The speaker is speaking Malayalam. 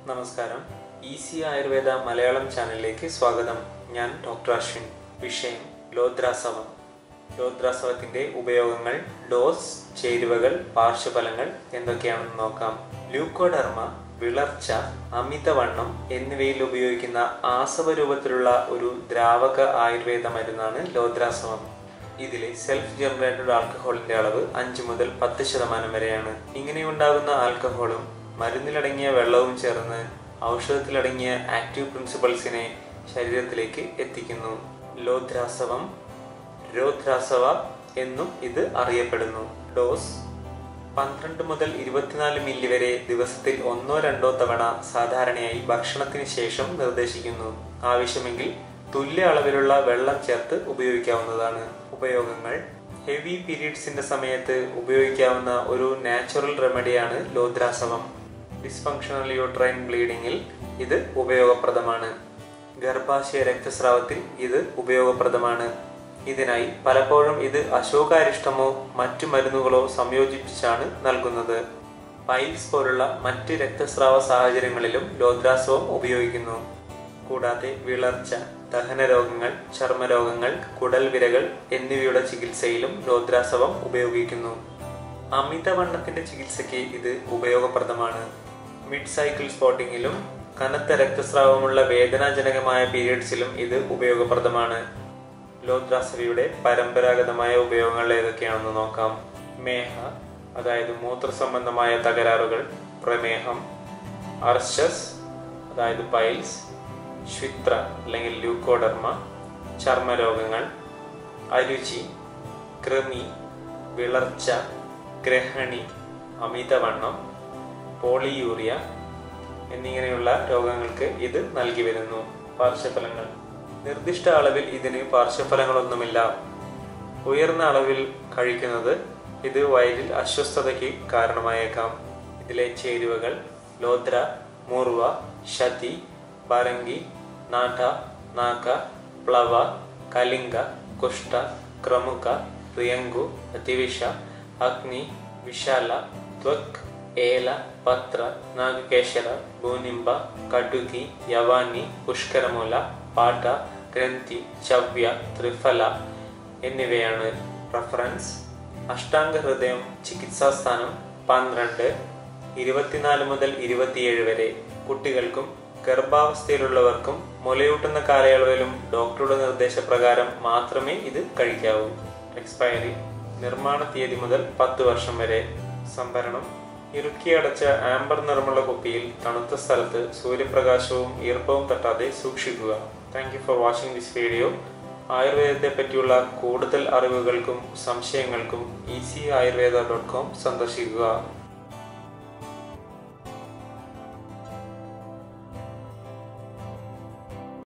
നമസ്കാരം ഈസി ആയുർവേദ മലയാളം ചാനലിലേക്ക് സ്വാഗതം ഞാൻ ഡോക്ടർ അശ്വിൻ വിഷയം ലോദ്രാസവം ലോദ്രാസവത്തിന്റെ ഉപയോഗങ്ങൾ ഡോസ് ചേരുവകൾ പാർശ്വഫലങ്ങൾ എന്തൊക്കെയാണെന്ന് നോക്കാം ല്യൂക്കോഡർമ വിളർച്ച അമിതവണ്ണം എന്നിവയിൽ ഉപയോഗിക്കുന്ന ആസവ രൂപത്തിലുള്ള ഒരു ദ്രാവക ആയുർവേദ മരുന്നാണ് ലോദ്രാസവം ഇതിലെ സെൽഫ് ജനറേറ്റഡ് ആൽക്കഹോളിന്റെ അളവ് അഞ്ച് മുതൽ പത്ത് ശതമാനം വരെയാണ് ഇങ്ങനെ ഉണ്ടാകുന്ന ആൽക്കഹോളും മരുന്നിലടങ്ങിയ വെള്ളവും ചേർന്ന് ഔഷധത്തിലടങ്ങിയ ആക്റ്റീവ് പ്രിൻസിപ്പൾസിനെ ശരീരത്തിലേക്ക് എത്തിക്കുന്നു ലോദ്രാസവം രോദ്രാസവ എന്നും ഇത് അറിയപ്പെടുന്നു ഡോസ് പന്ത്രണ്ട് മുതൽ ഇരുപത്തിനാല് മില്ലി വരെ ദിവസത്തിൽ ഒന്നോ രണ്ടോ തവണ സാധാരണയായി ഭക്ഷണത്തിന് ശേഷം നിർദ്ദേശിക്കുന്നു ആവശ്യമെങ്കിൽ തുല്യ അളവിലുള്ള വെള്ളം ചേർത്ത് ഉപയോഗിക്കാവുന്നതാണ് ഉപയോഗങ്ങൾ ഹെവി പീരീഡ്സിന്റെ സമയത്ത് ഉപയോഗിക്കാവുന്ന ഒരു നാച്ചുറൽ റെമഡിയാണ് ലോദ്രാസവം ഡിസ്ഫങ്ഷണൽ യൂട്രൈൻ ബ്ലീഡിങ്ങിൽ ഇത് ഉപയോഗപ്രദമാണ് ഗർഭാശയ രക്തസ്രാവത്തിൽ ഇത് ഉപയോഗപ്രദമാണ് ഇതിനായി പലപ്പോഴും ഇത് അശോകാരിഷ്ടമോ മറ്റു മരുന്നുകളോ സംയോജിപ്പിച്ചാണ് നൽകുന്നത് പൈൽസ് പോലുള്ള മറ്റ് രക്തസ്രാവ സാഹചര്യങ്ങളിലും ലോദ്രാസവം ഉപയോഗിക്കുന്നു കൂടാതെ വിളർച്ച ദഹന രോഗങ്ങൾ ചർമ്മരോഗങ്ങൾ കുടൽ വിരകൾ എന്നിവയുടെ ചികിത്സയിലും ലോദ്രാസവം ഉപയോഗിക്കുന്നു അമിതവണ്ണത്തിന്റെ ചികിത്സയ്ക്ക് ഇത് ഉപയോഗപ്രദമാണ് മിഡ് സൈക്കിൾ സ്പോട്ടിങ്ങിലും കനത്ത രക്തസ്രാവമുള്ള വേദനാജനകമായ പീരിയഡ്സിലും ഇത് ഉപയോഗപ്രദമാണ് ലോദ്രാസവിയുടെ പരമ്പരാഗതമായ ഉപയോഗങ്ങൾ ഏതൊക്കെയാണെന്ന് നോക്കാം മേഹ അതായത് മൂത്ര സംബന്ധമായ തകരാറുകൾ പ്രമേഹം അർശസ് അതായത് പൈൽസ് ശ്വിത്ര അല്ലെങ്കിൽ ലൂക്കോഡർമ ചർമ്മരോഗങ്ങൾ അരുചി കൃമി വിളർച്ച ഗ്രഹണി അമിതവണ്ണം പോളിയൂറിയ എന്നിങ്ങനെയുള്ള രോഗങ്ങൾക്ക് ഇത് നൽകി വരുന്നു പാർശ്വഫലങ്ങൾ നിർദ്ദിഷ്ട അളവിൽ ഇതിന് പാർശ്വഫലങ്ങളൊന്നുമില്ല ഉയർന്ന അളവിൽ കഴിക്കുന്നത് ഇത് വയലിൽ അസ്വസ്ഥതയ്ക്ക് കാരണമായേക്കാം ഇതിലെ ചേരുവകൾ ലോദ്ര മൂർവ ശതി ബരങ്കി നാട്ട നാക്ക പ്ലവ കലിംഗ കുഷ്ട ക്രമുക പ്രിയങ്കു അതിവിഷ അഗ്നി വിശാല ത്വക് ഏല പത്ര നാഗകേശര ഭൂനിംബ കടുകി യവാനി പുഷ്കരമൂല പാട്ട ഗ്രന്ഥി ചവ്യ ത്രിഫല എന്നിവയാണ് റഫറൻസ് അഷ്ടാംഗ ഹൃദയം ചികിത്സാസ്ഥാനം പന്ത്രണ്ട് ഇരുപത്തിനാല് മുതൽ ഇരുപത്തിയേഴ് വരെ കുട്ടികൾക്കും ഗർഭാവസ്ഥയിലുള്ളവർക്കും മുലയൂട്ടുന്ന കാലയളവിലും ഡോക്ടറുടെ നിർദ്ദേശപ്രകാരം മാത്രമേ ഇത് കഴിക്കാവൂ എക്സ്പയറി നിർമ്മാണ തീയതി മുതൽ പത്ത് വർഷം വരെ സംഭരണം ഇറുക്കിയടച്ച ആംബർ നിറമുള്ള കുപ്പിയിൽ തണുത്ത സ്ഥലത്ത് സൂര്യപ്രകാശവും ഈർപ്പവും തട്ടാതെ സൂക്ഷിക്കുക thank you for watching this video ആയുർവേദത്തെ പറ്റിയുള്ള കൂടുതൽ അറിവുകൾക്കും സംശയങ്ങൾക്കും ഈസി ആയുർവേദ ഡോട്ട് കോം സന്ദർശിക്കുക